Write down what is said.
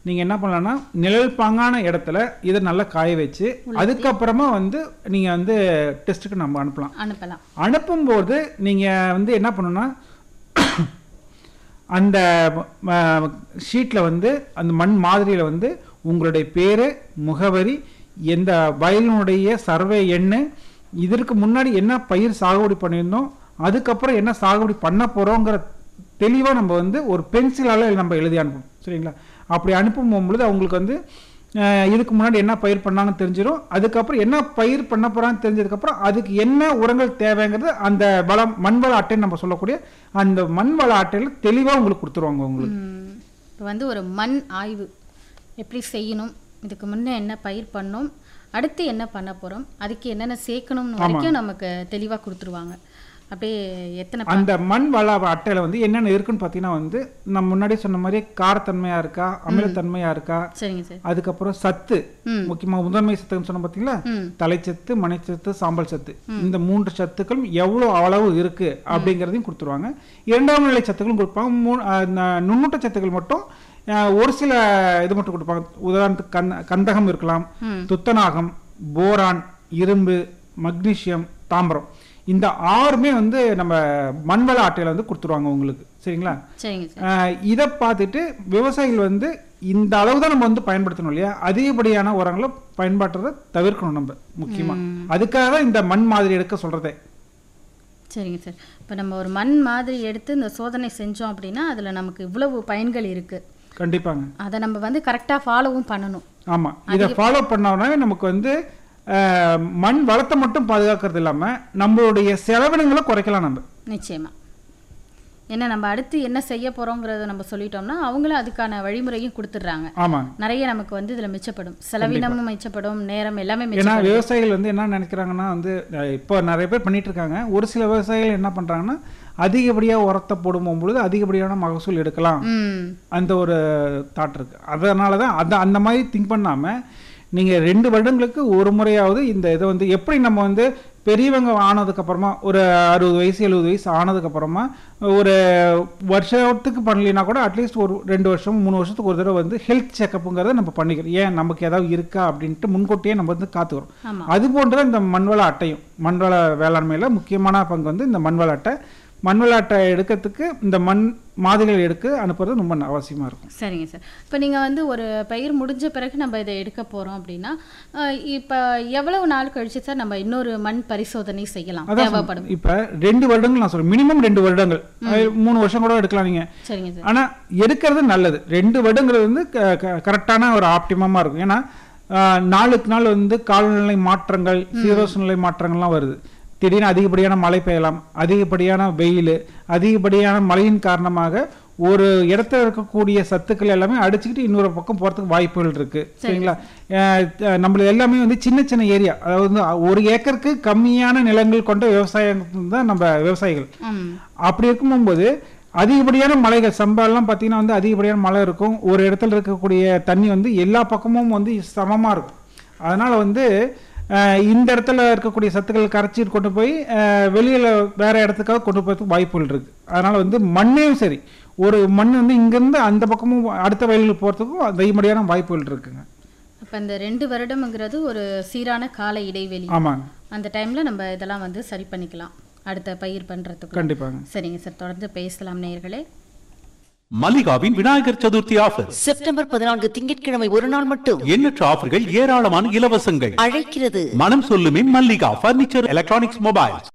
நீங்கள் என்ன பண்ணலாம்னா நிழல் பாங்கான இடத்துல இதை நல்லா காய வச்சு அதுக்கப்புறமா வந்து நீங்கள் வந்து டெஸ்ட்டுக்கு நம்ம அனுப்பலாம் அனுப்பலாம் அனுப்பும்போது நீங்கள் வந்து என்ன பண்ணணும்னா அந்த ஷீட்டில் வந்து அந்த மண் மாதிரியில் வந்து உங்களுடைய பேர் முகவரி எந்த வயலினுடைய சர்வே எண்ணு இதற்கு முன்னாடி என்ன பயிர் சாகுபடி பண்ணியிருந்தோம் அதுக்கப்புறம் என்ன சாகுபடி பண்ண போகிறோங்கிற தெளிவாக நம்ம வந்து ஒரு பென்சிலால் நம்ம எழுதி அனுப்பணும் சரிங்களா அப்படி அனுப்பும் பொழுது அவங்களுக்கு வந்து அஹ், இதுக்கு முன்னாடி என்ன பயிர் பண்ணாங்கன்னு தெரிஞ்சிடும் அதுக்கப்புறம் என்ன பயிர் பண்ண போகிறான்னு தெரிஞ்சதுக்கப்புறம் அதுக்கு என்ன உரங்கள் தேவைங்கிறது அந்த வளம் மண் வள அட்டைன்னு நம்ம சொல்லக்கூடிய அந்த மண் வள அட்டையில் தெளிவாக உங்களுக்கு கொடுத்துருவாங்க உங்களுக்கு இப்போ வந்து ஒரு மண் ஆய்வு எப்படி செய்யணும் இதுக்கு முன்னே என்ன பயிர் பண்ணோம் அடுத்து என்ன பண்ண போகிறோம் அதுக்கு என்னென்ன சேர்க்கணும்னு வரைக்கும் நமக்கு தெளிவாக கொடுத்துருவாங்க அப்படியே எத்தனை ப- அந்த மண் வள அட்டையில் வந்து என்னென்ன இருக்குன்னு பார்த்தீங்கன்னா வந்து நம்ம முன்னாடி சொன்ன மாதிரி காரத்தன்மையாக இருக்கா அமிலத்தன்மையாக இருக்கா சரிங்க சார் அதுக்கப்புறம் சத்து ம். முக்கியமாக முதன்மை சத்துன்னு சொன்ன பார்த்தீங்களா ம் தலைச்சத்து மணிச்சத்து சாம்பல் சத்து இந்த மூன்று சத்துக்களும் எவ்வளோ அளவு இருக்கு அப்படிங்கிறதையும் கொடுத்துருவாங்க இரண்டாம் நிலை சத்துக்களும் கொடுப்பாங்க மூ அஹ் ந- நுண்ணூட்ட சத்துக்கள் மட்டும் அஹ், ஒரு சில இது மட்டும் கொடுப்பாங்க உதாரணத்துக்கு கந் கந்தகம் இருக்கலாம் ம் துத்தநாகம் போரான் இரும்பு மக்னீசியம் தாம்பரம் இந்த ஆறுமே வந்து நம்ம மண்வள அட்டையில வந்து கொடுத்துருவாங்க உங்களுக்கு சரிங்களா சரிங்க சார் ஆஹ் இதை பார்த்துட்டு விவசாயிகள் வந்து இந்த அளவு தான் நம்ம வந்து பயன்படுத்தணும் இல்லையா அதிகப்படியான உரங்களை பயன்பாட்டுறதை தவிர்க்கணும் நம்ம முக்கியமா அதுக்காக தான் இந்த மண் மாதிரி எடுக்க சொல்றதே சரிங்க சார் இப்போ நம்ம ஒரு மண் மாதிரி எடுத்து இந்த சோதனை செஞ்சோம் அப்படின்னா அதில் நமக்கு இவ்வளவு பயன்கள் இருக்குது கண்டிப்பாங்க அதை நம்ம வந்து கரெக்டாக ஃபாலோவும் பண்ணணும் ஆமா இதை ஃபாலோ பண்ணோம்னா நமக்கு வந்து ஆஹ் மண் வளத்தை மட்டும் பாதுகாக்கிறது இல்லாம நம்மளுடைய செலவினங்களை குறைக்கலாம் நம்ம நிச்சயமா ஏன்னா நம்ம அடுத்து என்ன செய்ய போகிறோங்கிறத நம்ம சொல்லிட்டோம்னா அவங்களும் அதுக்கான வழிமுறையும் கொடுத்துட்றாங்க ஆமாங்க நிறைய நமக்கு வந்து இதில் மிச்சப்படும் செலவினமும் மிச்சப்படும் நேரம் எல்லாமே ஏன்னா மிச்சப்படும் விவசாயிகள் வந்து என்ன நினைக்கிறாங்கன்னா வந்து அஹ் இப்போ நிறைய பேர் பண்ணிட்டு இருக்காங்க ஒரு சில விவசாயிகள் என்ன பண்றாங்கன்னா அதிகப்படியா உரத்தை போடும் பொழுது அதிகப்படியான மகசூல் எடுக்கலாம் ம் அந்த ஒரு தாட் இருக்கு அதனால தான் அந்த அந்த மாதிரி திங்க் பண்ணாமல் நீங்கள் ரெண்டு வருடங்களுக்கு ஒரு முறையாவது இந்த இதை வந்து எப்படி நம்ம வந்து பெரியவங்க ஆனதுக்கப்புறமா ஒரு அறுபது வயசு எழுபது வயசு ஆனதுக்கப்புறமா ஒரு வருஷத்துக்கு பண்ணலைன்னா கூட அட்லீஸ்ட் ஒரு ரெண்டு வருஷம் மூணு வருஷத்துக்கு ஒரு தடவை வந்து ஹெல்த் செக்கப்புங்கிறத நம்ம பண்ணிக்கிறோம் ஏன் நமக்கு ஏதாவது இருக்கா அப்படின்ட்டு முன்கூட்டியே நம்ம வந்து காத்துக்கிறோம் ஆமா அது போன்று இந்த மண்வள அட்டையும் மண்வள வேளாண்மையில் முக்கியமான பங்கு வந்து இந்த மண்வள அட்டை மண்வள அட்டை எடுக்கிறதுக்கு இந்த மண் மாதிரிகள் எடுக்க அனுப்புறது ரொம்ப அவசியமாக இருக்கும் சரிங்க சார் இப்போ நீங்கள் வந்து ஒரு பயிர் முடிஞ்ச பிறகு நம்ம இதை எடுக்க போகிறோம் அப்படின்னா இப்போ எவ்வளவு நாள் கழிச்சு சார் நம்ம இன்னொரு மண் பரிசோதனை செய்யலாம் அதான் தேவைப்படும் இப்ப ரெண்டு வருடங்கள் நான் சொல்றேன் மினிமம் ரெண்டு வருடங்கள் அது மூணு வருஷம் கூட எடுக்கலாம் நீங்க சரிங்க சார் ஆனா எடுக்கிறது நல்லது ரெண்டு வருடங்கிறது வந்து கரெக்டான ஒரு ஆப்டிமமா இருக்கும் ஏன்னா ஆஹ், நாளுக்கு நாள் வந்து காலநிலை மாற்றங்கள் சீரோச நிலை மாற்றங்கள்லாம் வருது திடீர்னு அதிகப்படியான மழை பெய்யலாம் அதிகப்படியான வெயில் அதிகப்படியான மழையின் காரணமாக ஒரு இடத்துல இருக்கக்கூடிய சத்துக்கள் எல்லாமே அடிச்சுக்கிட்டு இன்னொரு பக்கம் போறதுக்கு வாய்ப்புகள் இருக்கு சரிங்களா அஹ் அஹ் நம்மளது எல்லாமே வந்து சின்ன சின்ன ஏரியா அதாவது வந்து ஒரு ஏக்கருக்கு கம்மியான நிலங்கள் கொண்ட விவசாயம் தான் நம்ம விவசாயிகள் ம் அப்படி இருக்கும்போது அதிகப்படியான மலைகள் சம்பாலாம் பார்த்தீங்கன்னா வந்து அதிகப்படியான மழை இருக்கும் ஒரு இடத்துல இருக்கக்கூடிய தண்ணி வந்து எல்லா பக்கமும் வந்து சமமாக இருக்கும் அதனால வந்து அஹ், இந்த இடத்துல இருக்கக்கூடிய சத்துக்கள் கரைச்சிட்டு கொண்டு போய் அஹ், வெளியில வேற இடத்துக்காக கொண்டு போகிறதுக்கு வாய்ப்புகள் இருக்கு அதனால வந்து மண்ணையும் சரி ஒரு மண் வந்து இங்கேருந்து அந்த பக்கமும் அடுத்த வயலுக்கு போகிறதுக்கும் அதிகப்படியான வாய்ப்புகள் இருக்குங்க அப்போ இந்த ரெண்டு வருடம்ங்கிறது ஒரு சீரான கால இடைவெளி ஆமாங்க அந்த டைமில் நம்ம இதெல்லாம் வந்து சரி பண்ணிக்கலாம் அடுத்த பயிர் பண்ணுறதுக்கு கண்டிப்பாங்க சரிங்க சார் தொடர்ந்து பேசலாம் நேயர்களே மல்லிகாவின் விநாயகர் சதுர்த்தி ஆஃபர் செப்டம்பர் பதினான்கு திங்கட்கிழமை ஒரு நாள் மட்டும் எண்ணற்ற ஆஃபர்கள் ஏராளமான இலவசங்கள் அழைக்கிறது மனம் சொல்லுமே மல்லிகா பர்னிச்சர் எலக்ட்ரானிக்ஸ் மொபைல்ஸ்